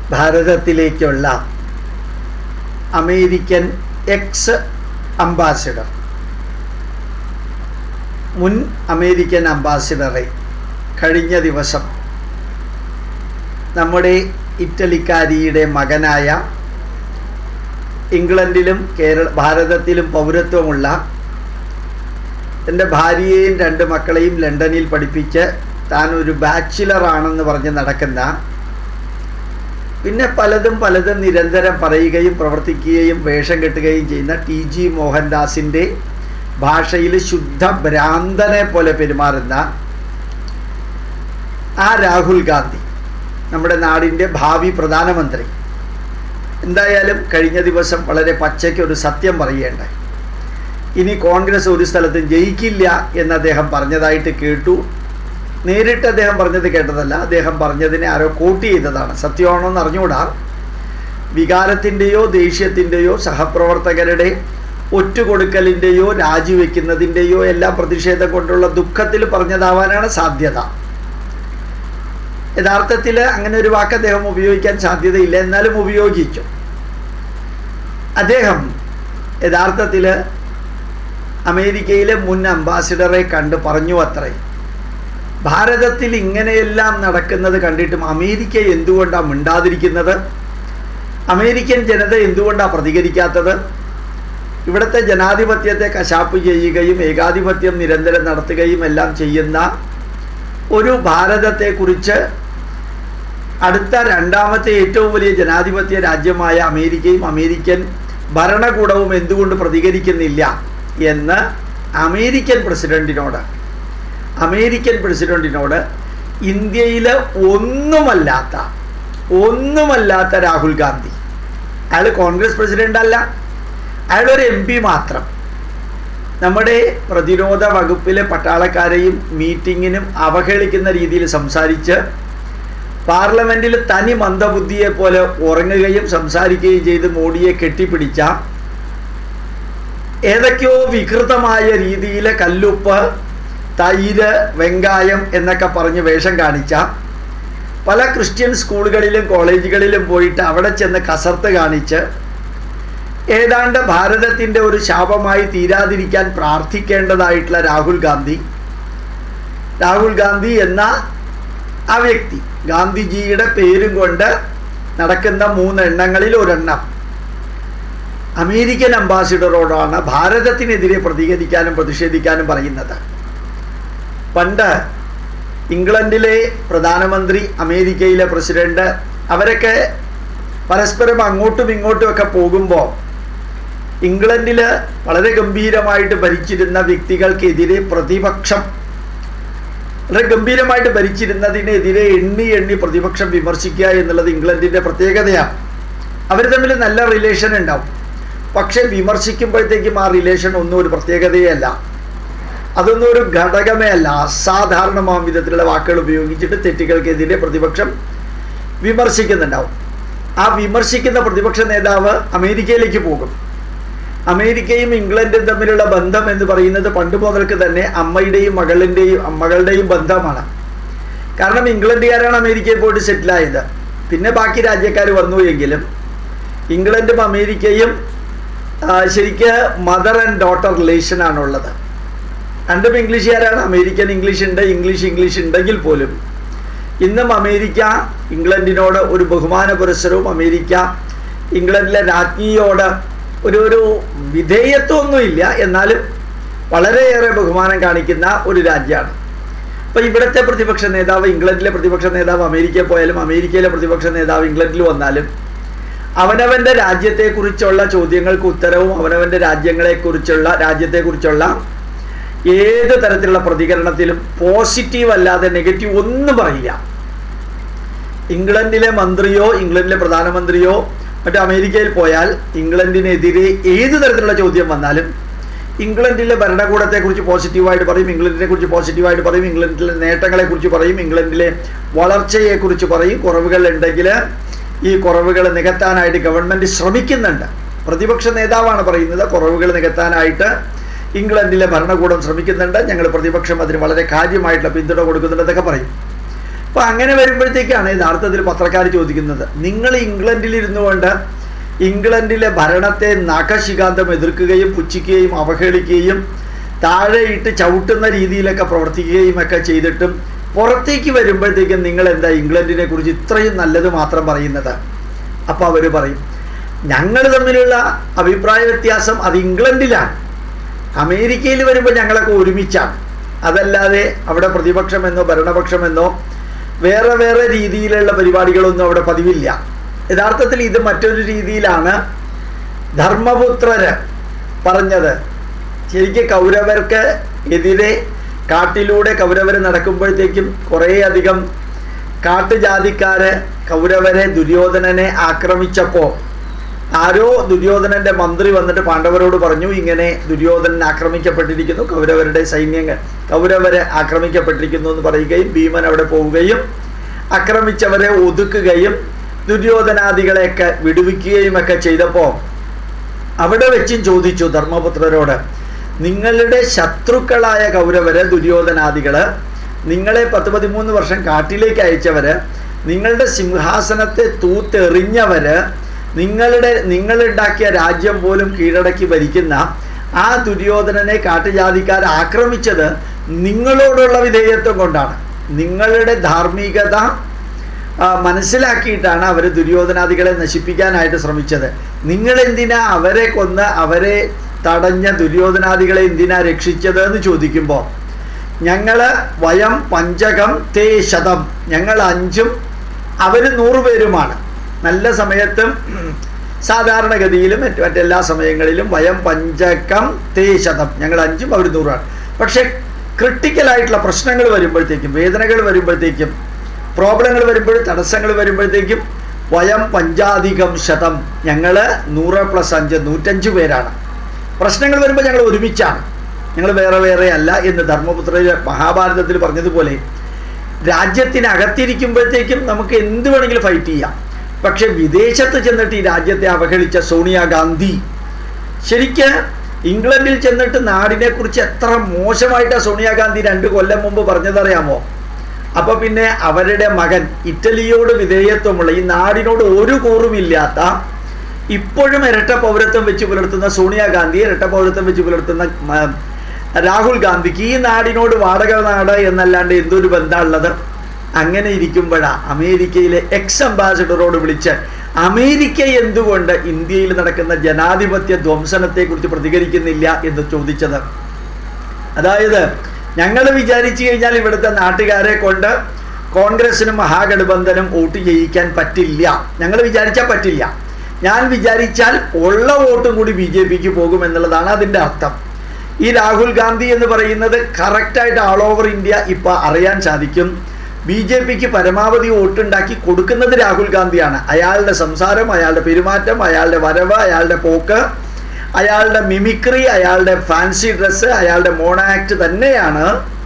ഭാരതത്തിലേക്കുള്ള American ex ambassador മുൻ American അംബാസിഡറെ കഴിഞ്ഞ ദിവസം നമ്മുടെ ഇറ്റലിക്കാരിയുടെ മകനായ ഇംഗ്ലണ്ടിലും കേരള ഭാരതത്തിലും പൗരത്വമുള്ള എൻ്റെ ഭാര്യയെയും രണ്ട് മക്കളെയും ലണ്ടനിൽ പഠിപ്പിച്ച് താൻ ഒരു ബാച്ചിലറാണെന്ന് പറഞ്ഞ് നടക്കുന്ന പിന്നെ പലതും പലതും നിരന്തരം പറയുകയും പ്രവർത്തിക്കുകയും വേഷം കെട്ടുകയും ചെയ്യുന്ന ടി ജി മോഹൻദാസിൻ്റെ ഭാഷയിൽ ശുദ്ധ ഭ്രാന്തനെ പോലെ പെരുമാറുന്ന ആ രാഹുൽ ഗാന്ധി നമ്മുടെ നാടിൻ്റെ ഭാവി പ്രധാനമന്ത്രി എന്തായാലും കഴിഞ്ഞ ദിവസം വളരെ പച്ചയ്ക്ക് ഒരു സത്യം പറയേണ്ടേ ഇനി കോൺഗ്രസ് ഒരു സ്ഥലത്തും ജയിക്കില്ല എന്ന് അദ്ദേഹം പറഞ്ഞതായിട്ട് കേട്ടു നേരിട്ട് അദ്ദേഹം പറഞ്ഞത് കേട്ടതല്ല അദ്ദേഹം പറഞ്ഞതിനെ ആരോ കോട്ട് ചെയ്തതാണ് സത്യമാണോ എന്ന് അറിഞ്ഞുകൂടാ വികാരത്തിൻ്റെയോ ദേഷ്യത്തിൻ്റെയോ സഹപ്രവർത്തകരുടെ ഒറ്റുകൊടുക്കലിൻ്റെയോ രാജിവെക്കുന്നതിൻ്റെയോ എല്ലാം പ്രതിഷേധം കൊണ്ടുള്ള ദുഃഖത്തിൽ പറഞ്ഞതാവാനാണ് സാധ്യത യഥാർത്ഥത്തിൽ അങ്ങനെ ഒരു വാക്ക് അദ്ദേഹം ഉപയോഗിക്കാൻ സാധ്യതയില്ല എന്നാലും ഉപയോഗിച്ചു അദ്ദേഹം യഥാർത്ഥത്തിൽ അമേരിക്കയിലെ മുൻ അംബാസിഡറെ കണ്ട് പറഞ്ഞു അത്രേ ഭാരതത്തിൽ ഇങ്ങനെയെല്ലാം നടക്കുന്നത് കണ്ടിട്ടും അമേരിക്ക എന്തുകൊണ്ടാണ് മിണ്ടാതിരിക്കുന്നത് അമേരിക്കൻ ജനത എന്തുകൊണ്ടാണ് പ്രതികരിക്കാത്തത് ഇവിടുത്തെ ജനാധിപത്യത്തെ കശാപ്പ് ചെയ്യുകയും ഏകാധിപത്യം നിരന്തരം നടത്തുകയും എല്ലാം ചെയ്യുന്ന ഒരു ഭാരതത്തെക്കുറിച്ച് അടുത്ത രണ്ടാമത്തെ ഏറ്റവും വലിയ ജനാധിപത്യ രാജ്യമായ അമേരിക്കയും അമേരിക്കൻ ഭരണകൂടവും എന്തുകൊണ്ട് പ്രതികരിക്കുന്നില്ല എന്ന് അമേരിക്കൻ പ്രസിഡന്റിനോട് അമേരിക്കൻ പ്രസിഡന്റിനോട് ഇന്ത്യയിൽ ഒന്നുമല്ലാത്ത ഒന്നുമല്ലാത്ത രാഹുൽ ഗാന്ധി അയാൾ കോൺഗ്രസ് പ്രസിഡന്റ് അല്ല അയാളൊരു എം പി മാത്രം നമ്മുടെ പ്രതിരോധ വകുപ്പിലെ പട്ടാളക്കാരെയും മീറ്റിങ്ങിനും അവഹേളിക്കുന്ന രീതിയിൽ സംസാരിച്ച് പാർലമെന്റിൽ തനി മന്ദബുദ്ധിയെ പോലെ ഉറങ്ങുകയും സംസാരിക്കുകയും ചെയ്ത് മോഡിയെ കെട്ടിപ്പിടിച്ച ഏതൊക്കെയോ വികൃതമായ രീതിയിൽ കല്ലുപ്പ് തൈര് വെങ്കായം എന്നൊക്കെ പറഞ്ഞ് വേഷം കാണിച്ച പല ക്രിസ്ത്യൻ സ്കൂളുകളിലും കോളേജുകളിലും പോയിട്ട് അവിടെ ചെന്ന് കസർത്ത് കാണിച്ച് ഏതാണ്ട് ഭാരതത്തിൻ്റെ ഒരു ശാപമായി തീരാതിരിക്കാൻ പ്രാർത്ഥിക്കേണ്ടതായിട്ടുള്ള രാഹുൽ ഗാന്ധി രാഹുൽ ഗാന്ധി എന്ന ആ വ്യക്തി ഗാന്ധിജിയുടെ പേരും കൊണ്ട് നടക്കുന്ന മൂന്നെണ്ണങ്ങളിൽ ഒരെണ്ണം അമേരിക്കൻ അംബാസിഡറോടാണ് ഭാരതത്തിനെതിരെ പ്രതികരിക്കാനും പ്രതിഷേധിക്കാനും പറയുന്നത് പണ്ട് ഇംഗ്ലണ്ടിലെ പ്രധാനമന്ത്രി അമേരിക്കയിലെ പ്രസിഡന്റ് അവരൊക്കെ പരസ്പരം അങ്ങോട്ടും ഇങ്ങോട്ടും ഒക്കെ പോകുമ്പോൾ ഇംഗ്ലണ്ടിൽ വളരെ ഗംഭീരമായിട്ട് ഭരിച്ചിരുന്ന വ്യക്തികൾക്കെതിരെ പ്രതിപക്ഷം വളരെ ഗംഭീരമായിട്ട് ഭരിച്ചിരുന്നതിനെതിരെ എണ്ണി എണ്ണി പ്രതിപക്ഷം വിമർശിക്കുക എന്നുള്ളത് ഇംഗ്ലണ്ടിൻ്റെ പ്രത്യേകതയാണ് അവർ തമ്മിൽ നല്ല റിലേഷൻ ഉണ്ടാവും പക്ഷേ വിമർശിക്കുമ്പോഴത്തേക്കും ആ റിലേഷൻ ഒന്നും ഒരു പ്രത്യേകതയേ അല്ല അതൊന്നും ഒരു ഘടകമേ അല്ല അസാധാരണമാം വിധത്തിലുള്ള വാക്കുകൾ ഉപയോഗിച്ചിട്ട് തെറ്റുകൾക്കെതിരെ പ്രതിപക്ഷം വിമർശിക്കുന്നുണ്ടാവും ആ വിമർശിക്കുന്ന പ്രതിപക്ഷ നേതാവ് അമേരിക്കയിലേക്ക് പോകും അമേരിക്കയും ഇംഗ്ലണ്ടും തമ്മിലുള്ള ബന്ധം എന്ന് പറയുന്നത് പണ്ട് മുതൽക്ക് തന്നെ അമ്മയുടെയും മകളിൻ്റെയും മകളുടെയും ബന്ധമാണ് കാരണം ഇംഗ്ലണ്ടുകാരാണ് അമേരിക്കയിൽ പോയിട്ട് സെറ്റിലായത് പിന്നെ ബാക്കി രാജ്യക്കാർ വന്നു എങ്കിലും ഇംഗ്ലണ്ടും അമേരിക്കയും ശരിക്ക് മദർ ആൻഡ് ഡോട്ടർ റിലേഷനാണുള്ളത് രണ്ടും ഇംഗ്ലീഷുകാരാണ് അമേരിക്കൻ ഇംഗ്ലീഷ് ഉണ്ട് ഇംഗ്ലീഷ് ഇംഗ്ലീഷ് ഉണ്ടെങ്കിൽ പോലും ഇന്നും അമേരിക്ക ഇംഗ്ലണ്ടിനോട് ഒരു ബഹുമാന പുരസ്സരവും അമേരിക്ക ഇംഗ്ലണ്ടിലെ രാജ്ഞിയോട് ഒരു ഒരു വിധേയത്വമൊന്നുമില്ല എന്നാലും വളരെയേറെ ബഹുമാനം കാണിക്കുന്ന ഒരു രാജ്യമാണ് അപ്പോൾ ഇവിടുത്തെ പ്രതിപക്ഷ നേതാവ് ഇംഗ്ലണ്ടിലെ പ്രതിപക്ഷ നേതാവ് അമേരിക്കയിൽ പോയാലും അമേരിക്കയിലെ പ്രതിപക്ഷ നേതാവ് ഇംഗ്ലണ്ടിൽ വന്നാലും അവനവൻ്റെ രാജ്യത്തെക്കുറിച്ചുള്ള ചോദ്യങ്ങൾക്ക് ഉത്തരവും അവനവൻ്റെ രാജ്യങ്ങളെക്കുറിച്ചുള്ള രാജ്യത്തെക്കുറിച്ചുള്ള ഏത് തരത്തിലുള്ള പ്രതികരണത്തിലും പോസിറ്റീവ് അല്ലാതെ നെഗറ്റീവ് ഒന്നും പറയില്ല ഇംഗ്ലണ്ടിലെ മന്ത്രിയോ ഇംഗ്ലണ്ടിലെ പ്രധാനമന്ത്രിയോ മറ്റു അമേരിക്കയിൽ പോയാൽ ഇംഗ്ലണ്ടിനെതിരെ ഏത് തരത്തിലുള്ള ചോദ്യം വന്നാലും ഇംഗ്ലണ്ടിലെ ഭരണകൂടത്തെക്കുറിച്ച് പോസിറ്റീവായിട്ട് പറയും ഇംഗ്ലണ്ടിനെ കുറിച്ച് പോസിറ്റീവായിട്ട് പറയും ഇംഗ്ലണ്ടിലെ നേട്ടങ്ങളെക്കുറിച്ച് പറയും ഇംഗ്ലണ്ടിലെ വളർച്ചയെക്കുറിച്ച് പറയും കുറവുകൾ ഉണ്ടെങ്കിൽ ഈ കുറവുകൾ നികത്താനായിട്ട് ഗവൺമെൻറ് ശ്രമിക്കുന്നുണ്ട് പ്രതിപക്ഷ നേതാവാണ് പറയുന്നത് കുറവുകൾ നികത്താനായിട്ട് ഇംഗ്ലണ്ടിലെ ഭരണകൂടം ശ്രമിക്കുന്നുണ്ട് ഞങ്ങൾ പ്രതിപക്ഷം അതിന് വളരെ കാര്യമായിട്ടുള്ള പിന്തുണ കൊടുക്കുന്നുണ്ട് എന്നൊക്കെ പറയും അപ്പോൾ അങ്ങനെ വരുമ്പോഴത്തേക്കാണ് യഥാർത്ഥത്തിൽ പത്രക്കാർ ചോദിക്കുന്നത് നിങ്ങൾ ഇംഗ്ലണ്ടിൽ ഇരുന്നു കൊണ്ട് ഇംഗ്ലണ്ടിലെ ഭരണത്തെ നഖശികാന്തം എതിർക്കുകയും പുച്ഛിക്കുകയും അവഹേളിക്കുകയും താഴെയിട്ട് ചവിട്ടുന്ന രീതിയിലൊക്കെ പ്രവർത്തിക്കുകയും ഒക്കെ ചെയ്തിട്ടും പുറത്തേക്ക് വരുമ്പോഴത്തേക്കും നിങ്ങൾ എന്താ ഇംഗ്ലണ്ടിനെ കുറിച്ച് ഇത്രയും നല്ലത് മാത്രം പറയുന്നത് അപ്പോൾ അവർ പറയും ഞങ്ങൾ തമ്മിലുള്ള അഭിപ്രായ വ്യത്യാസം അത് ഇംഗ്ലണ്ടിലാണ് അമേരിക്കയിൽ വരുമ്പോൾ ഞങ്ങളൊക്കെ ഒരുമിച്ചാണ് അതല്ലാതെ അവിടെ പ്രതിപക്ഷമെന്നോ ഭരണപക്ഷമെന്നോ വേറെ വേറെ രീതിയിലുള്ള പരിപാടികളൊന്നും അവിടെ പതിവില്ല യഥാർത്ഥത്തിൽ ഇത് മറ്റൊരു രീതിയിലാണ് ധർമ്മപുത്രര് പറഞ്ഞത് ശരിക്കും കൗരവർക്ക് എതിരെ കാട്ടിലൂടെ കൗരവർ നടക്കുമ്പോഴത്തേക്കും കുറേയധികം കാട്ടുജാതിക്കാര് കൗരവരെ ദുര്യോധനനെ ആക്രമിച്ചപ്പോൾ ആരോ ദുര്യോധനന്റെ മന്ത്രി വന്നിട്ട് പാണ്ഡവരോട് പറഞ്ഞു ഇങ്ങനെ ദുര്യോധനൻ ആക്രമിക്കപ്പെട്ടിരിക്കുന്നു കൗരവരുടെ സൈന്യങ്ങൾ കൗരവരെ ആക്രമിക്കപ്പെട്ടിരിക്കുന്നു എന്ന് പറയുകയും ഭീമൻ അവിടെ പോവുകയും ആക്രമിച്ചവരെ ഒതുക്കുകയും ദുര്യോധനാദികളെയൊക്കെ വിടുവിക്കുകയും ഒക്കെ ചെയ്തപ്പോൾ അവിടെ വെച്ചും ചോദിച്ചു ധർമ്മപുത്രരോട് നിങ്ങളുടെ ശത്രുക്കളായ കൗരവര് ദുര്യോധനാദികള് നിങ്ങളെ പത്ത് പതിമൂന്ന് വർഷം കാട്ടിലേക്ക് അയച്ചവര് നിങ്ങളുടെ സിംഹാസനത്തെ തൂത്തെറിഞ്ഞവര് നിങ്ങളുടെ നിങ്ങളുണ്ടാക്കിയ രാജ്യം പോലും കീഴടക്കി ഭരിക്കുന്ന ആ ദുര്യോധനനെ കാട്ടുജാതിക്കാർ ആക്രമിച്ചത് നിങ്ങളോടുള്ള വിധേയത്വം കൊണ്ടാണ് നിങ്ങളുടെ ധാർമ്മികത ആ, മനസ്സിലാക്കിയിട്ടാണ് അവർ ദുര്യോധനാദികളെ നശിപ്പിക്കാനായിട്ട് ശ്രമിച്ചത് നിങ്ങൾ എന്തിനാ അവരെ കൊന്ന് അവരെ തടഞ്ഞ ദുര്യോധനാദികളെ എന്തിനാ രക്ഷിച്ചത് എന്ന് ചോദിക്കുമ്പോൾ ഞങ്ങൾ വയം പഞ്ചകം തേ ശതം ഞങ്ങൾ അഞ്ചും അവർ നൂറുപേരുമാണ് നല്ല സമയത്തും സാധാരണഗതിയിലും മറ്റ് മറ്റെല്ലാ സമയങ്ങളിലും വയം പഞ്ചകം തേ ശതം ഞങ്ങൾ അഞ്ചും അവർ നൂറാണ് പക്ഷേ ക്രിട്ടിക്കലായിട്ടുള്ള പ്രശ്നങ്ങൾ വരുമ്പോഴത്തേക്കും വേദനകൾ വരുമ്പോഴത്തേക്കും പ്രോബ്ലങ്ങൾ വരുമ്പോൾ തടസ്സങ്ങൾ വരുമ്പോഴത്തേക്കും വയം പഞ്ചാധികം ശതം ഞങ്ങൾ നൂറ് പ്ലസ് അഞ്ച് നൂറ്റഞ്ച് പേരാണ് പ്രശ്നങ്ങൾ വരുമ്പോൾ ഞങ്ങൾ ഒരുമിച്ചാണ് ഞങ്ങൾ വേറെ വേറെ അല്ല എന്ന് ധർമ്മപുത്ര മഹാഭാരതത്തിൽ പറഞ്ഞതുപോലെ രാജ്യത്തിനകത്തിരിക്കുമ്പോഴത്തേക്കും നമുക്ക് എന്ത് വേണമെങ്കിലും ഫൈറ്റ് ചെയ്യാം പക്ഷെ വിദേശത്ത് ചെന്നിട്ട് ഈ രാജ്യത്തെ അവഹേളിച്ച സോണിയാഗാന്ധി ശരിക്ക് ഇംഗ്ലണ്ടിൽ ചെന്നിട്ട് നാടിനെ കുറിച്ച് എത്ര മോശമായിട്ടാണ് സോണിയാഗാന്ധി രണ്ട് കൊല്ലം മുമ്പ് പറഞ്ഞതറിയാമോ അപ്പൊ പിന്നെ അവരുടെ മകൻ ഇറ്റലിയോട് വിധേയത്വമുള്ള ഈ നാടിനോട് ഒരു കൂറുമില്ലാത്ത ഇപ്പോഴും ഇരട്ട പൗരത്വം വെച്ച് പുലർത്തുന്ന സോണിയാഗാന്ധി ഇരട്ട പൗരത്വം വെച്ച് പുലർത്തുന്ന മ, രാഹുൽ ഗാന്ധിക്ക് ഈ നാടിനോട് വാടക നാട് എന്നല്ലാണ്ട് എന്തൊരു ബന്ധമുള്ളത് അങ്ങനെ ഇരിക്കുമ്പോഴാണ് അമേരിക്കയിലെ എക്സ് അംബാസിഡറോട് വിളിച്ച് അമേരിക്ക എന്തുകൊണ്ട് ഇന്ത്യയിൽ നടക്കുന്ന ജനാധിപത്യ ധ്വംസനത്തെക്കുറിച്ച് പ്രതികരിക്കുന്നില്ല എന്ന് ചോദിച്ചത് അതായത് ഞങ്ങൾ വിചാരിച്ചു കഴിഞ്ഞാൽ ഇവിടുത്തെ നാട്ടുകാരെ കൊണ്ട് കോൺഗ്രസിനും മഹാഗഠബന്ധനും വോട്ട് ചെയ്യിക്കാൻ പറ്റില്ല ഞങ്ങൾ വിചാരിച്ചാൽ പറ്റില്ല ഞാൻ വിചാരിച്ചാൽ ഉള്ള വോട്ടും കൂടി ബി ജെ പിക്ക് പോകും എന്നുള്ളതാണ് അതിൻ്റെ അർത്ഥം ഈ രാഹുൽ ഗാന്ധി എന്ന് പറയുന്നത് കറക്റ്റായിട്ട് ആൾ ഓവർ ഇന്ത്യ ഇപ്പം അറിയാൻ സാധിക്കും ബി ജെ പിക്ക് പരമാവധി വോട്ടുണ്ടാക്കി കൊടുക്കുന്നത് രാഹുൽ ഗാന്ധിയാണ് അയാളുടെ സംസാരം അയാളുടെ പെരുമാറ്റം അയാളുടെ വരവ് അയാളുടെ പോക്ക് അയാളുടെ മിമിക്രി അയാളുടെ ഫാൻസി ഡ്രസ്സ് അയാളുടെ മോണാക്ട് തന്നെയാണ്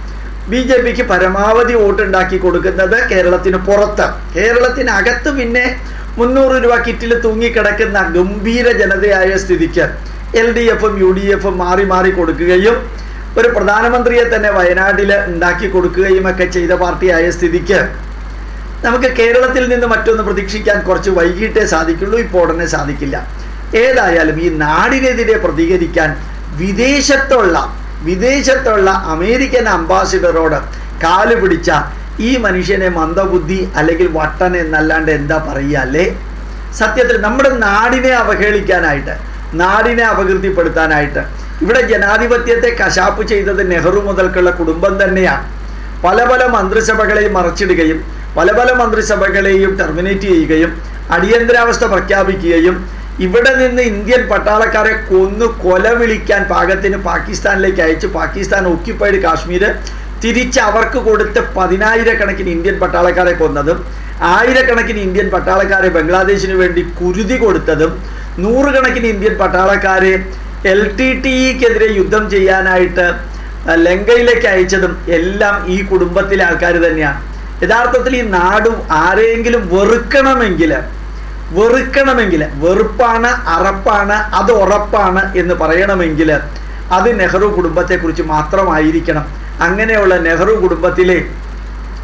ബി ജെ പിക്ക് പരമാവധി വോട്ടുണ്ടാക്കി കൊടുക്കുന്നത് കേരളത്തിന് പുറത്ത് കേരളത്തിനകത്ത് പിന്നെ മുന്നൂറ് രൂപ കിറ്റിൽ തൂങ്ങിക്കിടക്കുന്ന ഗംഭീര ജനതയായ സ്ഥിതിക്ക് എൽ ഡി എഫും യു ഡി എഫും മാറി മാറി കൊടുക്കുകയും ഒരു പ്രധാനമന്ത്രിയെ തന്നെ വയനാട്ടിൽ ഉണ്ടാക്കി കൊടുക്കുകയും ഒക്കെ ചെയ്ത പാർട്ടിയായ സ്ഥിതിക്ക് നമുക്ക് കേരളത്തിൽ നിന്ന് മറ്റൊന്ന് പ്രതീക്ഷിക്കാൻ കുറച്ച് വൈകിട്ടേ സാധിക്കുള്ളൂ ഇപ്പോൾ ഉടനെ സാധിക്കില്ല ഏതായാലും ഈ നാടിനെതിരെ പ്രതികരിക്കാൻ വിദേശത്തുള്ള വിദേശത്തുള്ള അമേരിക്കൻ അംബാസിഡറോട് കാല് പിടിച്ച ഈ മനുഷ്യനെ മന്ദബുദ്ധി അല്ലെങ്കിൽ വട്ടൻ എന്നല്ലാണ്ട് എന്താ പറയുക അല്ലേ സത്യത്തിൽ നമ്മുടെ നാടിനെ അവഹേളിക്കാനായിട്ട് നാടിനെ അപകീർത്തിപ്പെടുത്താനായിട്ട് ഇവിടെ ജനാധിപത്യത്തെ കശാപ്പ് ചെയ്തത് നെഹ്റു മുതൽക്കുള്ള കുടുംബം തന്നെയാണ് പല പല മന്ത്രിസഭകളെയും മറച്ചിടുകയും പല പല മന്ത്രിസഭകളെയും ടെർമിനേറ്റ് ചെയ്യുകയും അടിയന്തരാവസ്ഥ പ്രഖ്യാപിക്കുകയും ഇവിടെ നിന്ന് ഇന്ത്യൻ പട്ടാളക്കാരെ കൊന്നു കൊല വിളിക്കാൻ പാകത്തിന് പാകിസ്ഥാനിലേക്ക് അയച്ച് പാകിസ്ഥാൻ ഓക്യുപ്പൈഡ് കാശ്മീർ തിരിച്ച് അവർക്ക് കൊടുത്ത് പതിനായിരക്കണക്കിന് ഇന്ത്യൻ പട്ടാളക്കാരെ കൊന്നതും ആയിരക്കണക്കിന് ഇന്ത്യൻ പട്ടാളക്കാരെ ബംഗ്ലാദേശിന് വേണ്ടി കുരുതി കൊടുത്തതും നൂറുകണക്കിന് ഇന്ത്യൻ പട്ടാളക്കാരെ എൽ ടി ടിക്കെതിരെ യുദ്ധം ചെയ്യാനായിട്ട് ലങ്കയിലേക്ക് അയച്ചതും എല്ലാം ഈ കുടുംബത്തിലെ ആൾക്കാർ തന്നെയാണ് യഥാർത്ഥത്തിൽ ഈ നാട് ആരെങ്കിലും വെറുക്കണമെങ്കിൽ വെറുക്കണമെങ്കിൽ വെറുപ്പാണ് അറപ്പാണ് അത് ഉറപ്പാണ് എന്ന് പറയണമെങ്കിൽ അത് നെഹ്റു കുടുംബത്തെക്കുറിച്ച് മാത്രമായിരിക്കണം അങ്ങനെയുള്ള നെഹ്റു കുടുംബത്തിലെ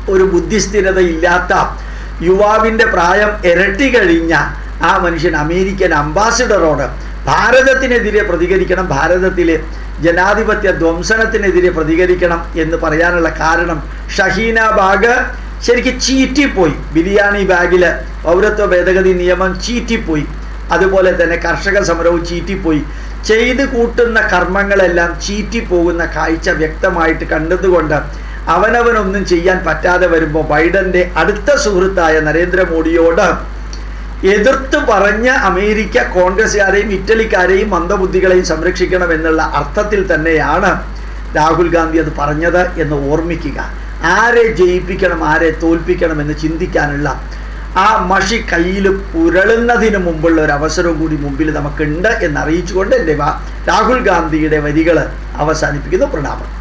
ഒരു ബുദ്ധിസ്ഥിരത ഇല്ലാത്ത യുവാവിൻ്റെ പ്രായം ഇരട്ടി കഴിഞ്ഞ ആ മനുഷ്യൻ അമേരിക്കൻ അംബാസിഡറോട് ഭാരതത്തിനെതിരെ പ്രതികരിക്കണം ഭാരതത്തിലെ ജനാധിപത്യ ധ്വംസനത്തിനെതിരെ പ്രതികരിക്കണം എന്ന് പറയാനുള്ള കാരണം ഷഹീന ബാഗ് ശരിക്കും ചീറ്റിപ്പോയി ബിരിയാണി ബാഗിൽ പൗരത്വ ഭേദഗതി നിയമം ചീറ്റിപ്പോയി അതുപോലെ തന്നെ കർഷക സമരവും ചീറ്റിപ്പോയി ചെയ്തു കൂട്ടുന്ന കർമ്മങ്ങളെല്ലാം ചീറ്റിപ്പോകുന്ന കാഴ്ച വ്യക്തമായിട്ട് കണ്ടതുകൊണ്ട് അവനവനൊന്നും ചെയ്യാൻ പറ്റാതെ വരുമ്പോൾ ബൈഡന്റെ അടുത്ത സുഹൃത്തായ നരേന്ദ്രമോദിയോട് എതിർത്ത് പറഞ്ഞ അമേരിക്ക കോൺഗ്രസ്സുകാരെയും ഇറ്റലിക്കാരെയും മന്ദബുദ്ധികളെയും സംരക്ഷിക്കണം എന്നുള്ള അർത്ഥത്തിൽ തന്നെയാണ് രാഹുൽ ഗാന്ധി അത് പറഞ്ഞത് എന്ന് ഓർമ്മിക്കുക ആരെ ജയിപ്പിക്കണം ആരെ തോൽപ്പിക്കണം എന്ന് ചിന്തിക്കാനുള്ള ആ മഷി കയ്യിൽ പുരളുന്നതിന് മുമ്പുള്ള ഒരു അവസരവും കൂടി മുമ്പിൽ നമുക്കുണ്ട് എന്നറിയിച്ചുകൊണ്ട് എൻ്റെ രാഹുൽ ഗാന്ധിയുടെ വരികൾ അവസാനിപ്പിക്കുന്നു പ്രണാമം